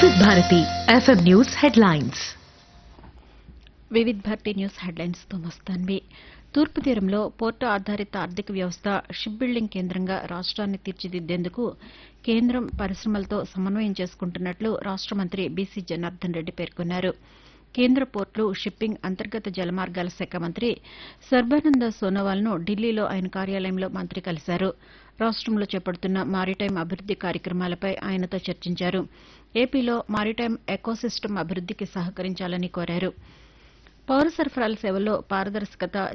వివిధ Bharati FM news headlines Vividh Bharati news headlines తో మస్తాన్వి తూర్పు తీరంలో పోర్టు ఆధారిత ఆర్థిక వ్యవస్థ షిప్ బిల్డింగ్ కేంద్రంగా రాష్ట్రాన్ని తీర్చిదిద్దేందుకు కేంద్రం పరిశ్రమలతో సమన్వయం చేసుకుంటున్నట్లు రాష్ట మంత్రి బీసీ జనార్దన్ రెడ్డి పేర్కొన్నారు కేంద్ర పోర్టులు షిప్పింగ్ అంతర్గత జలమార్గాల శాఖ మంత్రి సర్బానంద సోనోవాల్ను ఢిల్లీలో ఆయన కార్యాలయంలో మంత్రి కలిశారు రాష్టంలో చేపడుతున్న మారిటైమ్ అభివృద్ది కార్యక్రమాలపై ఆయనతో చర్చించారు ఏపీలో మారిటైమ్ ఎకోసిస్టమ్ అభివృద్దికి సహకరించాలని కోరారు పౌర సరఫరాల సేవల్లో పారదర్శకత